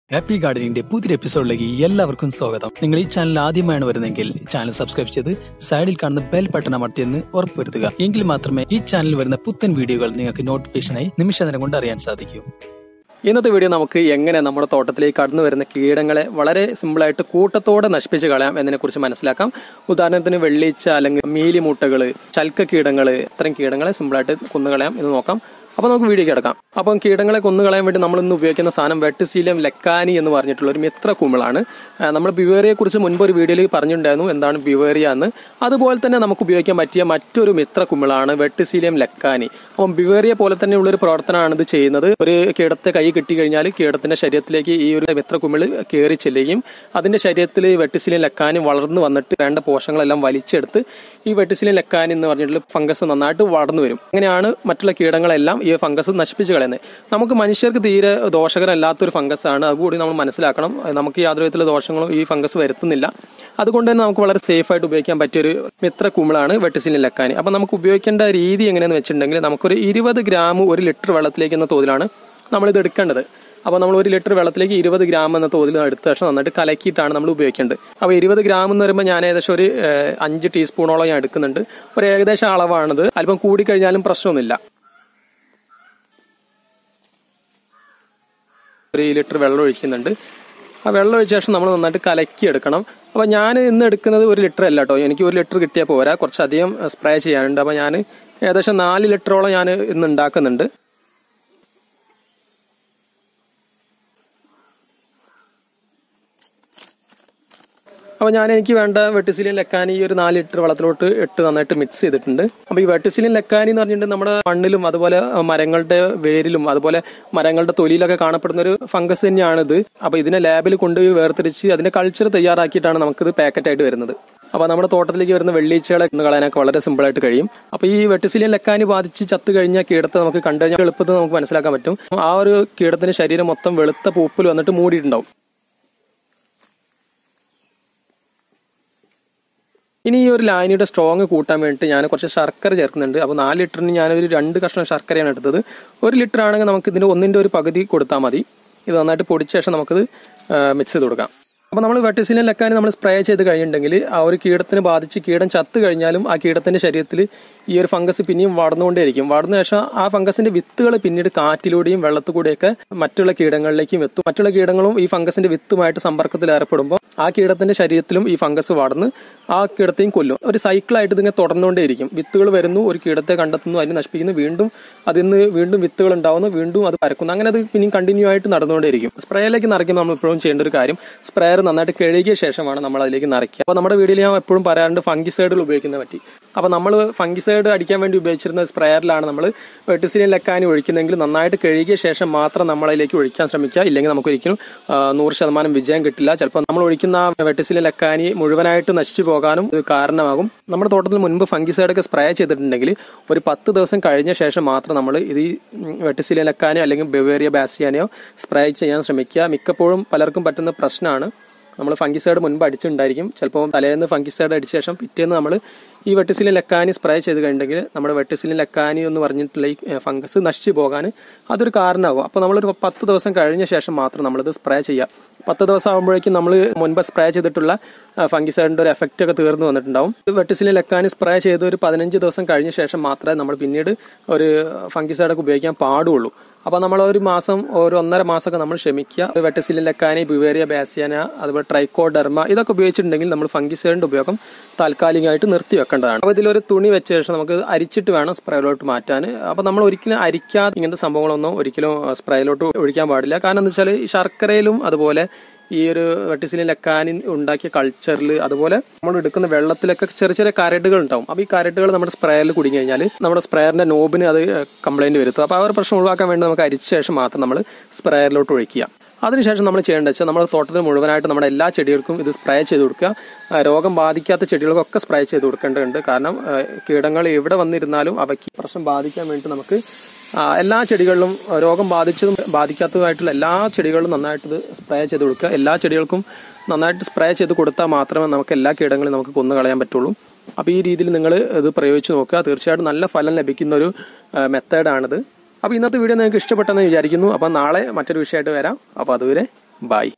happy ഗാർഡനിന്റെ പുതിയൊരു എപ്പിസോഡിലേക്ക് എല്ലാവർക്കും സ്വാഗതം നിങ്ങൾ ഈ ചാനൽ ആദ്യമായാണ് വരുന്നതെങ്കിൽ ചാനൽ സബ്സ്ക്രൈബ് ചെയ്ത് സൈഡിൽ കാണുന്ന ബെൽ ബട്ടൺ അമർത്തിയെന്ന് ഉറപ്പുവരുത്തുക എങ്കിൽ മാത്രമേ ഈ ചാനലിൽ വരുന്ന പുത്തൻ വീഡിയോകൾ നിങ്ങൾക്ക് നോട്ടിഫിക്കേഷനായി നിമിഷ നേരം കൊണ്ട് അറിയാൻ സാധിക്കൂ ഇന്നത്തെ വീഡിയോ നമുക്ക് എങ്ങനെ നമ്മുടെ തോട്ടത്തിലേക്ക് കടന്നു വരുന്ന കീടങ്ങളെ വളരെ സിമ്പിളായിട്ട് കൂട്ടത്തോടെ നശിപ്പിച്ച് കളയാം എന്നതിനെക്കുറിച്ച് മനസ്സിലാക്കാം ഉദാഹരണത്തിന് വെള്ളീച്ച അല്ലെങ്കിൽ മീലിമുട്ടകൾ ചൽക്ക കീടങ്ങൾ ഇത്തരം കീടങ്ങളെ സിമ്പിളായിട്ട് കൊന്നുകളയാം എന്ന് നോക്കാം അപ്പോൾ നമുക്ക് വീഡിയോ കിടക്കാം അപ്പം കീടങ്ങളെ കൊന്നുകളയാൻ വേണ്ടി നമ്മൾ ഇന്ന് ഉപയോഗിക്കുന്ന സാധനം വെട്ടിസീലിയം ലെക്കാനി എന്ന് പറഞ്ഞിട്ടുള്ള ഒരു മിത്ര കുമിളാണ് ആ, നമ്മൾ ബിവേറിയെ കുറിച്ച് മുൻപ് ഒരു വീഡിയോയിൽ പറഞ്ഞിട്ടുണ്ടായിരുന്നു എന്താണ് ബിവേറിയ എന്ന് അതുപോലെ തന്നെ നമുക്ക് ഉപയോഗിക്കാൻ പറ്റിയ മറ്റൊരു മിത്ര കുമിളാണ് വെട്ടിസീലിയം ലെക്കാനി അപ്പം ബിവേറിയ പോലെ തന്നെയുള്ള ഒരു പ്രവർത്തനമാണ് ഇത് ചെയ്യുന്നത് ഒരു കീടത്തെ കൈ കിട്ടിക്കഴിഞ്ഞാൽ കീടത്തിന്റെ ശരീരത്തിലേക്ക് ഈ ഒരു മിത്ര കുമിള് കയറി ചെല്ലുകയും അതിന്റെ ശരീരത്തിൽ വെട്ടിസീലിയം ലെക്കാനി വളർന്നു വന്നിട്ട് വേണ്ട പോഷകങ്ങളെല്ലാം വലിച്ചെടുത്ത് ഈ വെട്ടിസീലിയം ലെക്കാനി എന്ന് പറഞ്ഞിട്ടുള്ള ഫംഗസ് നന്നായിട്ട് വളർന്നു വരും അങ്ങനെയാണ് മറ്റുള്ള കീടങ്ങളെല്ലാം ഈ ഫംഗസ് നശിപ്പിച്ച് കളയുന്നത് നമുക്ക് മനുഷ്യർക്ക് തീരെ ദോഷകരമല്ലാത്തൊരു ഫംഗസ് ആണ് അതുകൂടി നമ്മൾ മനസ്സിലാക്കണം നമുക്ക് യാതൊരു വിധത്തിലുള്ള ദോഷങ്ങളും ഈ ഫംഗസ് വരുത്തുന്നില്ല അതുകൊണ്ട് തന്നെ നമുക്ക് വളരെ സേഫ് ആയിട്ട് ഉപയോഗിക്കാൻ പറ്റിയൊരു മിത്ര കുമിളാണ് വെട്ടിസിലിൻ ലക്കാനി അപ്പം നമുക്ക് ഉപയോഗിക്കേണ്ട രീതി എങ്ങനെയാണെന്ന് വെച്ചിട്ടുണ്ടെങ്കിൽ നമുക്കൊരു ഇരുപത് ഗ്രാം ഒരു ലിറ്റർ വെള്ളത്തിലേക്ക് എന്ന തോതിലാണ് നമ്മളിത് എടുക്കേണ്ടത് അപ്പോൾ നമ്മൾ ഒരു ലിറ്റർ വെള്ളത്തിലേക്ക് ഇരുപത് ഗ്രാം എന്ന തോതിൽ എടുത്ത ശേഷം നന്നായിട്ട് കലക്കിയിട്ടാണ് നമ്മൾ ഉപയോഗിക്കേണ്ടത് അപ്പോൾ ഇരുപത് ഗ്രാം എന്ന് പറയുമ്പോൾ ഞാൻ ഏകദേശം ഒരു ഏഹ്, അഞ്ച് ടീസ്പൂണോളം ഞാൻ എടുക്കുന്നുണ്ട് ഒരു ഏകദേശം അളവാണിത് അല്പം കൂടിക്കഴിഞ്ഞാലും പ്രശ്നമൊന്നുമില്ല ഒരു ലിറ്റർ വെള്ളം ഒഴിക്കുന്നുണ്ട് ആ വെള്ളം ഒഴിച്ച ശേഷം നമ്മൾ നന്നായിട്ട് കലക്കി എടുക്കണം അപ്പോൾ ഞാൻ ഇന്ന് എടുക്കുന്നത് ഒരു ലിറ്റർ അല്ല കേട്ടോ എനിക്ക് ഒരു ലിറ്റർ കിട്ടിയാൽ പോരാ കുറച്ചധികം സ്പ്രേ ചെയ്യാനുണ്ട് അപ്പോൾ ഞാൻ ഏകദേശം നാല് ലിറ്ററോളം ഞാൻ ഇന്ന് ഉണ്ടാക്കുന്നുണ്ട് അപ്പോൾ ഞാൻ എനിക്ക് വേണ്ട വെട്ടിസിലിൻ ലക്കാനി ഈ ഒരു നാല് ലിറ്റർ വെള്ളത്തിലോട്ട് ഇട്ട് നന്നായിട്ട് മിക്സ് ചെയ്തിട്ടുണ്ട് അപ്പോൾ ഈ വെട്ടിസിലിൻ ലക്കാനി എന്ന് പറഞ്ഞിട്ട് നമ്മുടെ മണ്ണിലും അതുപോലെ മരങ്ങളുടെ വേരിലും അതുപോലെ മരങ്ങളുടെ തൊലിയിലൊക്കെ കാണപ്പെടുന്ന ഒരു ഫംഗസ് തന്നെയാണിത് അപ്പോൾ ഇതിനെ ലാബിൽ കൊണ്ടുപോയി വേർതിരിച്ച് അതിന്റെ കൾച്ചർ തയ്യാറാക്കിയിട്ടാണ് നമുക്കിത് പാക്കറ്റായിട്ട് വരുന്നത് അപ്പോൾ നമ്മുടെ തോട്ടത്തിലേക്ക് വരുന്ന വെള്ളീച്ചകളെ ഇന്ന് കളയാനൊക്കെ വളരെ സിമ്പിൾ ആയിട്ട് കഴിയും അപ്പോൾ ഈ വെട്ടിസിലിയൻ ലക്കാനി ബാധിച്ച് ചത്തു കഴിഞ്ഞ കീടത്തെ നമുക്ക് കണ്ടു കഴിഞ്ഞാൽ എളുപ്പത്തിൽ നമുക്ക് മനസ്സിലാക്കാൻ പറ്റും ആ ഒരു കീടത്തിന്റെ ശരീരം മൊത്തം വെളുത്ത പൂപ്പിൽ വന്നിട്ട് മൂടിയിട്ടുണ്ടാവും ഇനി ഈ ഒരു ലായനിയുടെ സ്ട്രോങ് കൂട്ടാൻ വേണ്ടിയിട്ട് ഞാൻ കുറച്ച് ശർക്കര ചേർക്കുന്നുണ്ട് അപ്പോൾ നാല് ലിറ്ററിന് ഞാനൊരു രണ്ട് കഷ്ണം ശർക്കരയാണ് എടുത്തത് ഒരു ലിറ്റർ ആണെങ്കിൽ നമുക്ക് ഇതിന് ഒന്നിൻ്റെ ഒരു പകുതി കൊടുത്താൽ മതി ഇത് നന്നായിട്ട് പൊടിച്ച ശേഷം നമുക്കിത് മിക്സ് ചെയ്ത് കൊടുക്കാം അപ്പോൾ നമ്മൾ വെട്ടിസിലിൻ ലക്കാൻ നമ്മൾ സ്പ്രേ ചെയ്ത് കഴിഞ്ഞിട്ടുണ്ടെങ്കിൽ ആ ഒരു കീടത്തിന് ബാധിച്ച് കീടം ചത്തു കഴിഞ്ഞാലും ആ കീടത്തിന്റെ ശരീരത്തിൽ ഈ ഒരു ഫംഗസ് പിന്നെയും വളർന്നുകൊണ്ടേയിരിക്കും വളർന്ന ശേഷം ആ ഫംഗസിന്റെ വിത്തുകൾ പിന്നീട് കാറ്റിലൂടെയും വെള്ളത്തിൽ കൂടെയൊക്കെ മറ്റുള്ള കീടങ്ങളിലേക്കും എത്തും മറ്റുള്ള കീടങ്ങളും ഈ ഫംഗസിന്റെ വിത്തുമായിട്ട് സമ്പർക്കത്തിൽ ഏർപ്പെടുമ്പോൾ ആ കീടത്തിന്റെ ശരീരത്തിലും ഈ ഫംഗസ് വളർന്ന് ആ കീടത്തെയും കൊല്ലും ഒരു സൈക്കിളായിട്ട് ഇതിങ്ങനെ തുടർന്നുകൊണ്ടേയിരിക്കും വിത്തുകൾ വരുന്നു ഒരു കീടത്തെ കണ്ടെത്തുന്നു അതിനെ നശിപ്പിക്കുന്നു വീണ്ടും അതിൽ നിന്ന് വീണ്ടും വിത്തുകൾ ഉണ്ടാവുന്നു വീണ്ടും അത് പരക്കുന്നു അങ്ങനെ അത് പിന്നെയും കണ്ടിന്യൂ ആയിട്ട് നടന്നുകൊണ്ടേയിരിക്കും സ്പ്രേയിലേക്ക് നിറയ്ക്കുമ്പോൾ നമ്മൾ എപ്പോഴും ചെയ്യേണ്ട ഒരു കാര്യം സ്പ്രേയർ നന്നായിട്ട് കഴുകിയ ശേഷമാണ് നമ്മൾ അതിലേക്ക് നിറയ്ക്കുക അപ്പോൾ നമ്മുടെ വീഡിയോയിൽ ഞാൻ എപ്പോഴും പറയാറുണ്ട് ഫംഗിസൈഡുകൾ ഉപയോഗിക്കുന്നതിനെ പറ്റി അപ്പോൾ നമ്മൾ ഫംഗിസൈഡ് അടിക്കാൻ വേണ്ടി ഉപയോഗിച്ചിരുന്ന സ്പ്രേയറിലാണ് നമ്മൾ വെട്ടിസിലിൻ ലക്കാനി ഒഴിക്കുന്നെങ്കിൽ നന്നായിട്ട് കഴുകിയ ശേഷം മാത്രം നമ്മൾ അതിലേക്ക് ഒഴിക്കാൻ ശ്രമിക്കുക ഇല്ലെങ്കിൽ നമുക്ക് ഒരിക്കലും ആ, നൂറ് ശതമാനം വിജയം കിട്ടില്ല ചിലപ്പോൾ നമ്മൾ ഒഴിക്കുന്ന ആ വെട്ടിസിലിൻ ലക്കാനി മുഴുവനായിട്ട് നശിച്ചു പോകാനും ഇത് കാരണമാകും നമ്മുടെ തോട്ടത്തിൽ മുൻപ് ഫംഗിസൈഡ് ഒക്കെ സ്പ്രേ ചെയ്തിട്ടുണ്ടെങ്കിൽ ഒരു പത്ത് ദിവസം കഴിഞ്ഞ ശേഷം മാത്രം നമ്മൾ ഇത് ഈ വെട്ടിസിലിൻ ലക്കാനിയോ അല്ലെങ്കിൽ ബെവേറിയ ബാസിയാനെയോ സ്പ്രേ ചെയ്യാൻ ശ്രമിക്കുക മിക്കപ്പോഴും പലർക്കും പറ്റുന്ന പ്രശ്നമാണ് നമ്മൾ ഫംഗിസൈഡ് മുൻപ് അടിച്ചിട്ടുണ്ടായിരിക്കും ചിലപ്പോൾ തലേന്ന് ഫംഗിസൈഡ് അടിച്ച ശേഷം പിറ്റേന്ന് നമ്മൾ ഈ വെട്ടിസിലിൻ ലക്കാനി സ്പ്രേ ചെയ്ത് കഴിഞ്ഞിട്ടുണ്ടെങ്കിൽ നമ്മുടെ വെട്ടിസിലിൻ ലക്കാനി എന്ന് പറഞ്ഞിട്ടുള്ള ഈ ഫംഗസ് നശിച്ചു പോകാൻ അതൊരു കാരണമാകും അപ്പോൾ നമ്മളൊരു പത്ത് ദിവസം കഴിഞ്ഞ ശേഷം മാത്രം നമ്മളിത് സ്പ്രേ ചെയ്യുക പത്ത് ദിവസം ആകുമ്പോഴേക്കും നമ്മൾ മുൻപ് സ്പ്രേ ചെയ്തിട്ടുള്ള ഫംഗിസൈഡിന്റെ ഒരു എഫക്റ്റ് ഒക്കെ തീർന്നു വന്നിട്ടുണ്ടാവും വെട്ടിസിലിൻ ലക്കാനി സ്പ്രേ ചെയ്ത് ഒരു പതിനഞ്ച് ദിവസം കഴിഞ്ഞ ശേഷം മാത്രമേ നമ്മൾ പിന്നീട് ഒരു ഫംഗിസൈഡൊക്കെ ഉപയോഗിക്കാൻ പാടുള്ളൂ അപ്പോൾ നമ്മൾ ഒരു മാസം ഒരു ഒന്നര മാസമൊക്കെ നമ്മൾ ക്ഷമിക്കുക വെട്ടസിലിൻ ലക്കാനി ബിവേറിയ ബാസിയാന അതുപോലെ ട്രൈക്കോഡെർമ ഇതൊക്കെ ഉപയോഗിച്ചിട്ടുണ്ടെങ്കിൽ നമ്മൾ ഫംഗിസൈഡിന്റെ ഉപയോഗം താൽക്കാലികമായിട്ട് നിർത്തി വെക്കേണ്ടതാണ് അപ്പോൾ ഇതിലൊരു തുണി വെച്ച ശേഷം നമുക്ക് അരിച്ചിട്ട് വേണം സ്പ്രേയിലോട്ട് മാറ്റാൻ അപ്പോൾ നമ്മൾ ഒരിക്കലും അരിക്കാതെ ഇങ്ങനത്തെ സംഭവങ്ങളൊന്നും ഒരിക്കലും സ്പ്രേയിലോട്ട് ഒഴിക്കാൻ പാടില്ല കാരണം എന്താ വെച്ചാൽ ഈ ശർക്കരയിലും അതുപോലെ ഈ ഒരു വെട്ടിസിലിൻ ലക്കാനിൻ ഉണ്ടാക്കിയ കൾച്ചറിൽ അതുപോലെ നമ്മൾ എടുക്കുന്ന വെള്ളത്തിലൊക്കെ ചെറിയ ചെറിയ കരടുകൾ ഉണ്ടാവും അപ്പോൾ ഈ കരടുകൾ നമ്മുടെ സ്പ്രേയറിൽ കുടുങ്ങി കഴിഞ്ഞാൽ നമ്മുടെ സ്പ്രേയറിന്റെ നോബിന് അത് കംപ്ലൈന്റ് വരുത്തും അപ്പോൾ ആ ഒരു പ്രശ്നം ഒഴിവാക്കാൻ വേണ്ടി നമുക്ക് അരിച്ച ശേഷം മാത്രം നമ്മൾ സ്പ്രേയറിലോട്ട് ഒഴിക്കുക അതിനുശേഷം നമ്മൾ ചെയ്യേണ്ടത് വെച്ചാൽ നമ്മുടെ തോട്ടത്തിൽ മുഴുവനായിട്ട് നമ്മുടെ എല്ലാ ചെടികൾക്കും ഇത് സ്പ്രേ ചെയ്ത് കൊടുക്കുക ആ, രോഗം ബാധിക്കാത്ത ചെടികൾക്കൊക്കെ സ്പ്രേ ചെയ്ത് കൊടുക്കേണ്ടതുണ്ട് കാരണം ആ, കീടങ്ങൾ എവിടെ വന്നിരുന്നാലും അവയ്ക്ക് പ്രശ്നം ബാധിക്കാൻ വേണ്ടി നമുക്ക് ആ, എല്ലാ ചെടികളിലും ആ, രോഗം ബാധിച്ചതും ബാധിക്കാത്തതുമായിട്ടുള്ള എല്ലാ ചെടികളിലും നന്നായിട്ട് ഇത് സ്പ്രേ ചെയ്ത് കൊടുക്കുക എല്ലാ ചെടികൾക്കും നന്നായിട്ട് സ്പ്രേ ചെയ്ത് കൊടുത്താൽ മാത്രമേ നമുക്ക് എല്ലാ കീടങ്ങളും നമുക്ക് കൊന്നു കളയാൻ പറ്റുള്ളൂ അപ്പോൾ ഈ രീതിയിൽ നിങ്ങൾ ഇത് പ്രയോഗിച്ച് നോക്കുക തീർച്ചയായിട്ടും നല്ല ഫലം ലഭിക്കുന്ന ഒരു മെത്തേഡാണിത് അപ്പോൾ ഇന്നത്തെ വീഡിയോ നിങ്ങൾക്ക് ഇഷ്ടപ്പെട്ടെന്ന് വിചാരിക്കുന്നു അപ്പോൾ നാളെ മറ്റൊരു വിഷയമായിട്ട് വരാം അപ്പോൾ അതുവരെ ബൈ